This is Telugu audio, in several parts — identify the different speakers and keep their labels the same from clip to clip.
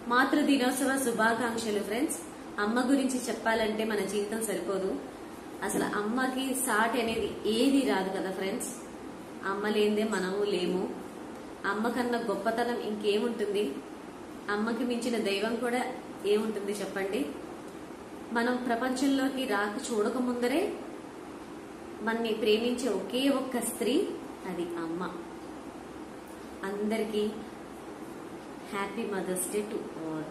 Speaker 1: మాతృ దినోత్సవ శుభాకాంక్షలు ఫ్రెండ్స్ అమ్మ గురించి చెప్పాలంటే మన జీవితం సరిపోదు అసలు అమ్మకి సాటి అనేది ఏది రాదు కదా ఫ్రెండ్స్ అమ్మ లేనిదే మనము లేము అమ్మ కన్నా గొప్పతనం ఇంకేముంటుంది అమ్మకి మించిన దైవం కూడా ఏముంటుంది చెప్పండి మనం ప్రపంచంలోకి రాక చూడక ముందరే మనని ప్రేమించే ఒకే ఒక్క స్త్రీ అది అమ్మ అందరికీ happy Mother's Day to all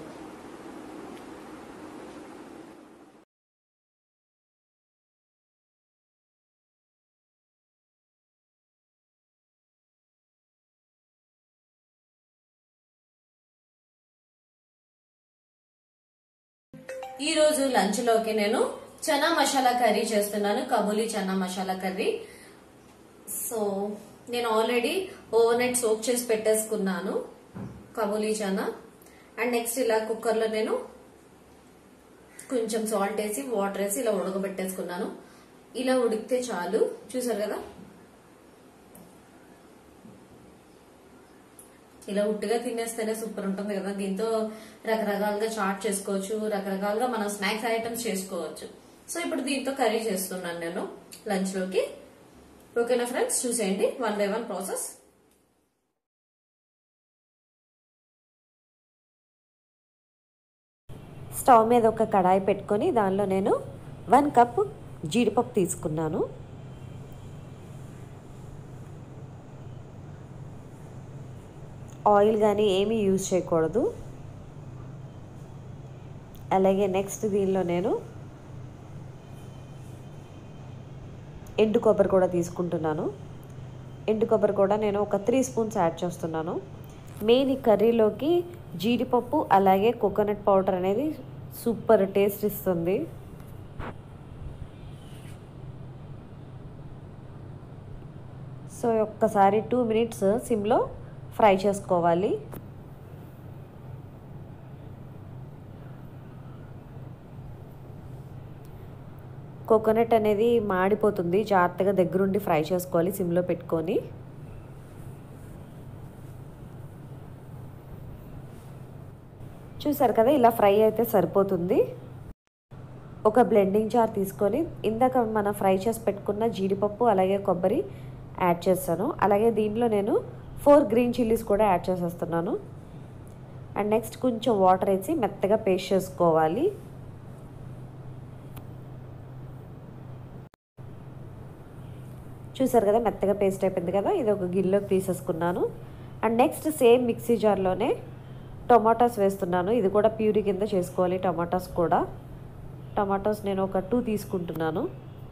Speaker 1: ఈ రోజు లంచ్ లోకి నేను చనా మసాలా కర్రీ చేస్తున్నాను కబూలీ చనా మసాలా కర్రీ సో నేను ఆల్రెడీ ఓవర్ నైట్ సోక్ చేసి పెట్టేసుకున్నాను కబూలీ చనా అండ్ నెక్స్ట్ ఇలా కుక్కర్ లో నేను కొంచెం సాల్ట్ వేసి వాటర్ వేసి ఇలా ఉడకబెట్టేసుకున్నాను ఇలా ఉడికితే చాలు చూసారు కదా ఇలా ఉట్టుగా తినేస్తేనే సూపర్ ఉంటుంది కదా దీంతో రకరకాలుగా చాట్ చేసుకోవచ్చు రకరకాలుగా మనం స్నాక్స్ ఐటమ్స్ చేసుకోవచ్చు సో ఇప్పుడు దీంతో కర్రీ చేస్తున్నాను నేను లంచ్ లోకి ఓకేనా ఫ్రెండ్స్ చూసేయండి one by one process
Speaker 2: stove మీద ఒక కడాయి పెట్టుకొని దానిలో నేను వన్ కప్ జీడిపప్పు తీసుకున్నాను ఆయిల్ కానీ ఏమీ యూజ్ చేయకూడదు అలాగే నెక్స్ట్ దీనిలో నేను ఎండు కొబ్బరి కూడా తీసుకుంటున్నాను ఎండు కొబ్బరి కూడా నేను ఒక త్రీ స్పూన్స్ యాడ్ చేస్తున్నాను మెయిన్ ఈ కర్రీలోకి జీడిపప్పు అలాగే కోకోనట్ పౌడర్ అనేది సూపర్ టేస్ట్ ఇస్తుంది సో ఒక్కసారి టూ మినిట్స్ సిమ్లో ఫ్రై చేసుకోవాలి కోకోనట్ అనేది మాడిపోతుంది జాగ్రత్తగా దగ్గరుండి ఫ్రై చేసుకోవాలి సిమ్లో పెట్టుకొని చూసారు కదా ఇలా ఫ్రై అయితే సరిపోతుంది ఒక బ్లెండింగ్ జార్ తీసుకొని ఇందాక మనం ఫ్రై చేసి పెట్టుకున్న జీడిపప్పు అలాగే కొబ్బరి యాడ్ చేస్తాను అలాగే దీంట్లో నేను ఫోర్ గ్రీన్ చిల్లీస్ కూడా యాడ్ చేసేస్తున్నాను అండ్ నెక్స్ట్ కొంచెం వాటర్ వేసి మెత్తగా పేస్ట్ చేసుకోవాలి చూసారు కదా మెత్తగా పేస్ట్ అయిపోయింది కదా ఇది ఒక గిన్నెలోకి తీసేసుకున్నాను అండ్ నెక్స్ట్ సేమ్ మిక్సీ జార్లోనే టొమాటోస్ వేస్తున్నాను ఇది కూడా ప్యూరీ కింద చేసుకోవాలి టమాటోస్ కూడా టమాటోస్ నేను ఒక టూ తీసుకుంటున్నాను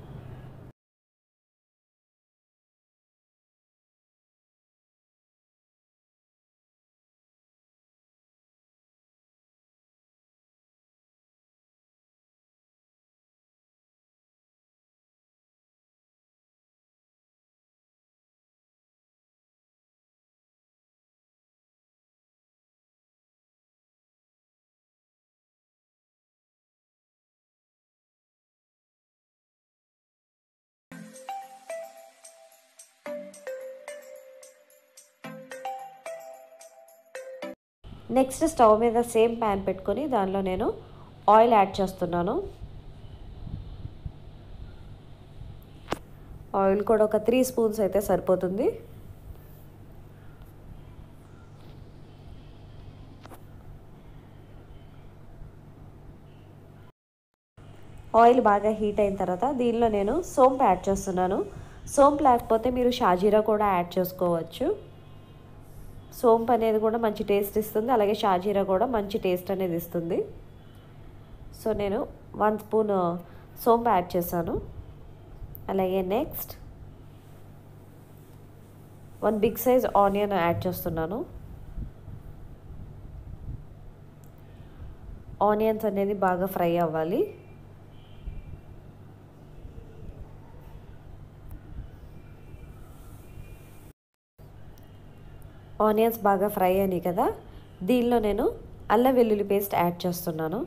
Speaker 2: నెక్స్ట్ స్టవ్ మీద సేమ్ ప్యాన్ పెట్టుకొని దానిలో నేను ఆయిల్ యాడ్ చేస్తున్నాను ఆయిల్ కూడా ఒక త్రీ స్పూన్స్ అయితే సరిపోతుంది ఆయిల్ బాగా హీట్ అయిన తర్వాత దీనిలో నేను సోంపు యాడ్ చేస్తున్నాను సోంపు లేకపోతే మీరు షాజీరా కూడా యాడ్ చేసుకోవచ్చు సోంపు అనేది కూడా మంచి టేస్ట్ ఇస్తుంది అలాగే షాజీరా కూడా మంచి టేస్ట్ అనేది ఇస్తుంది సో నేను వన్ స్పూన్ సోంపు యాడ్ చేశాను అలాగే next one big size onion add చేస్తున్నాను ఆనియన్స్ అనేది బాగా ఫ్రై అవ్వాలి ఆనియన్స్ బాగా ఫ్రై అయినాయి కదా దీనిలో నేను అల్లం వెల్లుల్లి పేస్ట్ యాడ్ చేస్తున్నాను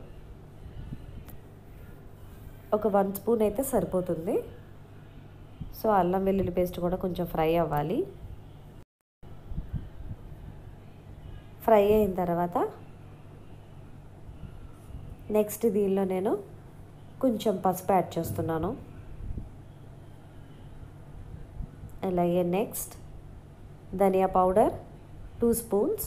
Speaker 2: ఒక వన్ స్పూన్ అయితే సరిపోతుంది సో అల్లం వెల్లుల్లి పేస్ట్ కూడా కొంచెం ఫ్రై అవ్వాలి ఫ్రై అయిన తర్వాత నెక్స్ట్ దీనిలో నేను కొంచెం పసుపు యాడ్ చేస్తున్నాను అలాగే నెక్స్ట్ ధనియా పౌడర్ టూ స్పూన్స్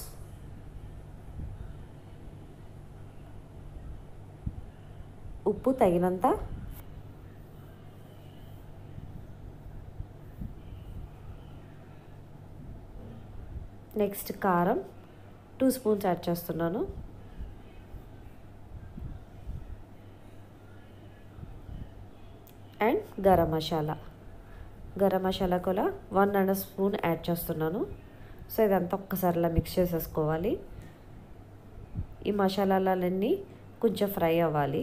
Speaker 2: ఉప్పు తగినంత నెక్స్ట్ కారం టూ స్పూన్స్ యాడ్ చేస్తున్నాను అండ్ గరం మసాలా గరం మసాలా కూడా వన్ అండ్ స్పూన్ యాడ్ చేస్తున్నాను సో ఇదంతా ఒక్కసారిలా మిక్స్ చేసేసుకోవాలి ఈ మసాలాలన్నీ కొంచెం ఫ్రై అవ్వాలి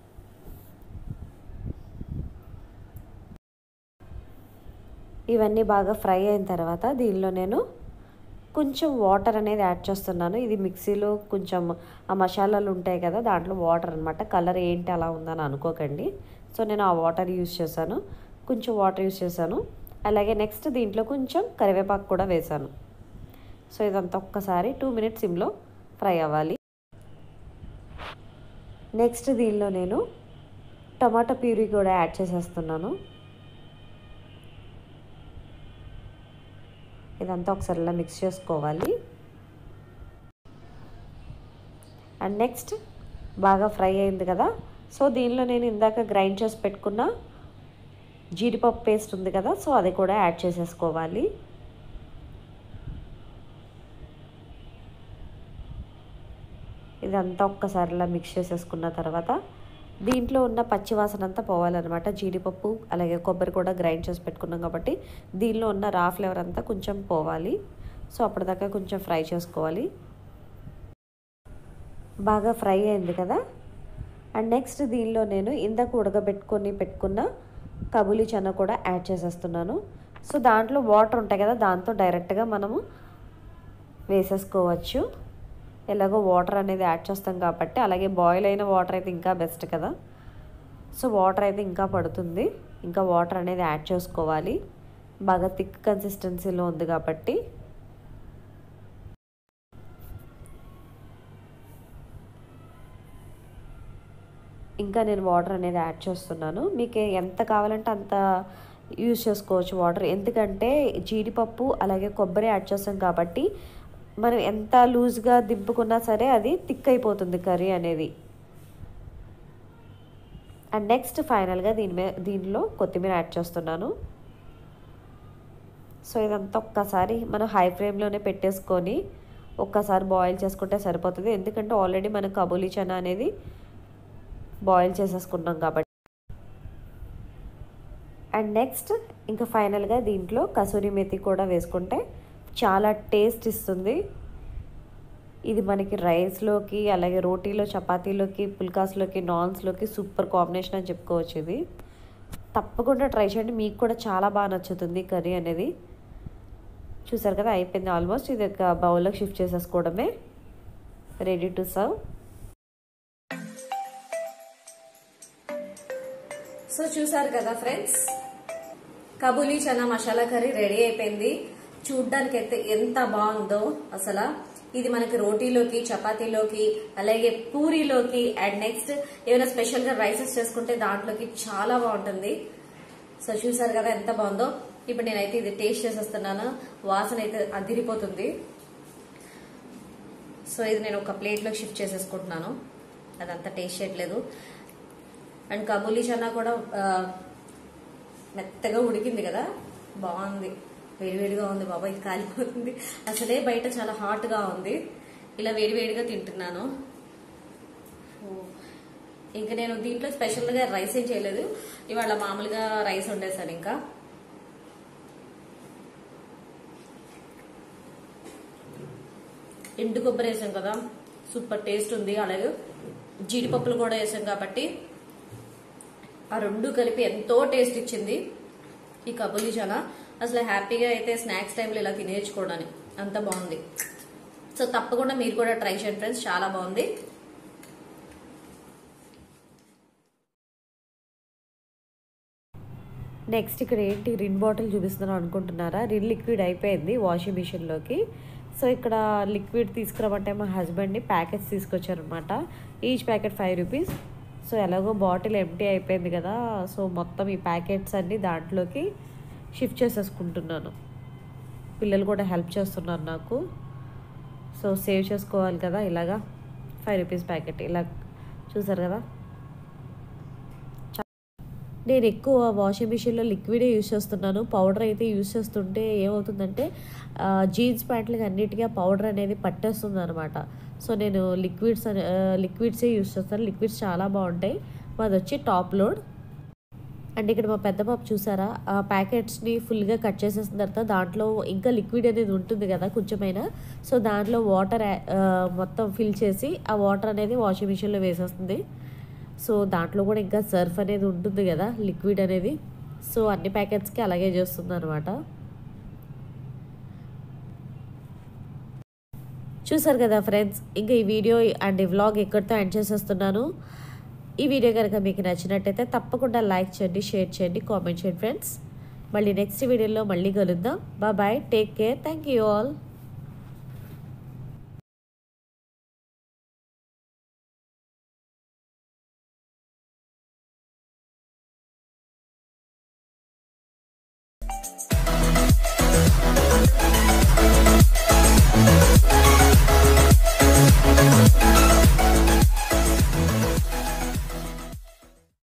Speaker 2: ఇవన్నీ బాగా ఫ్రై అయిన తర్వాత దీనిలో నేను కొంచెం వాటర్ అనేది యాడ్ చేస్తున్నాను ఇది మిక్సీలో కొంచెం ఆ మసాలాలు ఉంటాయి కదా దాంట్లో వాటర్ అనమాట కలర్ ఏంటి అలా ఉందని అనుకోకండి సో నేను ఆ వాటర్ యూస్ చేశాను కొంచెం వాటర్ యూస్ చేశాను అలాగే నెక్స్ట్ దీంట్లో కొంచెం కరివేపాకు కూడా వేశాను సో ఇదంతా ఒక్కసారి టూ మినిట్స్ సిమ్లో ఫ్రై అవ్వాలి నెక్స్ట్ దీనిలో నేను టమాటా ప్యూరీ కూడా యాడ్ చేసేస్తున్నాను ఇదంతా ఒకసారి ఇలా మిక్స్ చేసుకోవాలి అండ్ నెక్స్ట్ బాగా ఫ్రై అయింది కదా సో దీనిలో నేను ఇందాక గ్రైండ్ చేసి పెట్టుకున్న జీడిపప్పు పేస్ట్ ఉంది కదా సో అది కూడా యాడ్ చేసేసుకోవాలి ఇదంతా ఒక్కసారి ఇలా మిక్స్ చేసేసుకున్న తర్వాత దీంట్లో ఉన్న పచ్చివాసన అంతా పోవాలన్నమాట జీడిపప్పు అలాగే కొబ్బరి కూడా గ్రైండ్ చేసి పెట్టుకున్నాం కాబట్టి దీనిలో ఉన్న రా ఫ్లేవర్ అంతా కొంచెం పోవాలి సో అప్పటిదాకా కొంచెం ఫ్రై చేసుకోవాలి బాగా ఫ్రై అయింది కదా అండ్ నెక్స్ట్ దీనిలో నేను ఇందాక ఉడకబెట్టుకొని పెట్టుకున్న కబులి చెన్న కూడా యాడ్ చేసేస్తున్నాను సో దాంట్లో వాటర్ ఉంటాయి కదా దాంతో డైరెక్ట్గా మనము వేసేసుకోవచ్చు ఎలాగో వాటర్ అనేది యాడ్ చేస్తాం కాబట్టి అలాగే బాయిల్ అయిన వాటర్ అయితే ఇంకా బెస్ట్ కదా సో వాటర్ అయితే ఇంకా పడుతుంది ఇంకా వాటర్ అనేది యాడ్ చేసుకోవాలి బాగా థిక్ కన్సిస్టెన్సీలో ఉంది కాబట్టి ఇంకా నేను వాటర్ అనేది యాడ్ చేస్తున్నాను మీకు ఎంత కావాలంటే అంత యూజ్ చేసుకోవచ్చు వాటర్ ఎందుకంటే జీడిపప్పు అలాగే కొబ్బరి యాడ్ చేస్తాం కాబట్టి మనం ఎంత లూజ్గా దింపుకున్నా సరే అది థిక్ అయిపోతుంది కర్రీ అనేది అండ్ నెక్స్ట్ ఫైనల్గా దీని మీద దీనిలో కొత్తిమీర యాడ్ చేస్తున్నాను సో ఇదంతా ఒక్కసారి మనం హై ఫ్లేమ్లోనే పెట్టేసుకొని ఒక్కసారి బాయిల్ చేసుకుంటే సరిపోతుంది ఎందుకంటే ఆల్రెడీ మనం కబూలీ చనా అనేది బాయిల్ చేసేసుకున్నాం కాబట్టి అండ్ నెక్స్ట్ ఇంకా ఫైనల్గా దీంట్లో కసూరి మెతి కూడా వేసుకుంటే చాలా టేస్ట్ ఇస్తుంది ఇది మనకి రైస్లోకి అలాగే రోటీలో చపాతీలోకి పుల్కాస్లోకి నాన్స్లోకి సూపర్ కాంబినేషన్ అని చెప్పుకోవచ్చు ఇది తప్పకుండా ట్రై చేయండి మీకు కూడా చాలా బాగా నచ్చుతుంది కర్రీ అనేది చూసారు కదా అయిపోయింది ఆల్మోస్ట్ ఇది ఒక బౌల్లోకి షిఫ్ట్ చేసేసుకోవడమే రెడీ టు సర్వ్
Speaker 1: సో చూసారు కదా friends kabuli chana masala curry ready అయిపోయింది చూడ్డానికి అయితే ఎంత బాగుందో అసలు ఇది మనకి రోటీలోకి చపాతీలోకి అలాగే పూరీలోకి అండ్ నెక్స్ట్ ఏమైనా స్పెషల్ గా రైసెస్ చేసుకుంటే దాంట్లోకి చాలా బాగుంటుంది సో చూసారు కదా ఎంత బాగుందో ఇప్పుడు నేనైతే ఇది టేస్ట్ చేసేస్తున్నాను వాసన అయితే అదిరిపోతుంది సో ఇది నేను ఒక ప్లేట్లోకి షిఫ్ట్ చేసేసుకుంటున్నాను అదంతా టేస్ట్ చేయట్లేదు అండ్ కబూలీ చనా కూడా ఆ, మెత్తగా ఉడికింది కదా బాగుంది వేడివేడిగా ఉంది బాబా ఇది కాలిపోతుంది అసలే బయట చాలా హాట్ గా ఉంది ఇలా వేడివేడిగా తింటున్నాను ఓ. ఇంకా నేను దీంట్లో స్పెషల్ గా రైస్ ఏం చేయలేదు ఇవాళ మామూలుగా రైస్ వండేసాను ఇంకా ఎండు కొబ్బరి వేసాం కదా సూపర్ టేస్ట్ ఉంది అలాగే జీడిపప్పులు కూడా వేసాం కాబట్టి ఆ రెండు కలిపి ఎంతో టేస్ట్ ఇచ్చింది ఈ కబులి చాలా అసలు హ్యాపీగా అయితే స్నాక్స్ టైంలో ఇలా తినేర్చుకోవడానికి అంత బాగుంది సో తప్పకుండా మీరు కూడా ట్రై చేయండి ఫ్రెండ్స్ చాలా బాగుంది
Speaker 2: నెక్స్ట్ ఇక్కడ ఏంటి రిన్ బాటిల్ చూపిస్తున్నాను అనుకుంటున్నారా రిన్ లిక్విడ్ అయిపోయింది వాషింగ్ మిషన్లోకి సో ఇక్కడ లిక్విడ్ తీసుకురామంటే మా హస్బెండ్ని ప్యాకెట్స్ తీసుకొచ్చారనమాట each packet five rupees so ఎలాగో బాటిల్ ఎంటీ అయిపోయింది కదా సో మొత్తం ఈ ప్యాకెట్స్ అన్నీ దాంట్లోకి షిఫ్ట్ చేసేసుకుంటున్నాను పిల్లలు కూడా హెల్ప్ చేస్తున్నారు నాకు సో సేవ్ చేసుకోవాలి కదా ఇలాగా ఫైవ్ రూపీస్ ప్యాకెట్ ఇలా చూసారు కదా నేను ఎక్కువ వాషింగ్ మిషన్లో లిక్విడే యూస్ చేస్తున్నాను పౌడర్ అయితే యూస్ చేస్తుంటే ఏమవుతుందంటే జీన్స్ ప్యాంట్లకి అన్నిటికీ ఆ పౌడర్ అనేది పట్టేస్తుంది అనమాట సో నేను లిక్విడ్స్ అనే లిక్విడ్సే యూస్ చేస్తాను లిక్విడ్స్ చాలా బాగుంటాయి మాది వచ్చి టాప్ లోడ్ అండ్ ఇక్కడ మా పెద్ద పాప చూసారా ఆ ప్యాకెట్స్ని ఫుల్గా కట్ చేసేసిన తర్వాత దాంట్లో ఇంకా లిక్విడ్ అనేది ఉంటుంది కదా కొంచెమైనా సో దాంట్లో వాటర్ మొత్తం ఫిల్ చేసి ఆ వాటర్ అనేది వాషింగ్ మిషన్లో వేసేస్తుంది సో దాంట్లో కూడా ఇంకా సర్ఫ్ అనేది ఉంటుంది కదా లిక్విడ్ అనేది సో అన్ని ప్యాకెట్స్కి అలాగే చేస్తుంది అనమాట చూసారు కదా ఫ్రెండ్స్ ఇంకా ఈ వీడియో అండ్ ఈ వ్లాగ్ ఎక్కడితో ఎండ్ చేసేస్తున్నాను ఈ వీడియో కనుక మీకు నచ్చినట్టయితే తప్పకుండా లైక్ చేయండి షేర్ చేయండి కామెంట్ చేయండి ఫ్రెండ్స్ మళ్ళీ నెక్స్ట్ వీడియోలో మళ్ళీ కలుద్దాం bye take care thank you all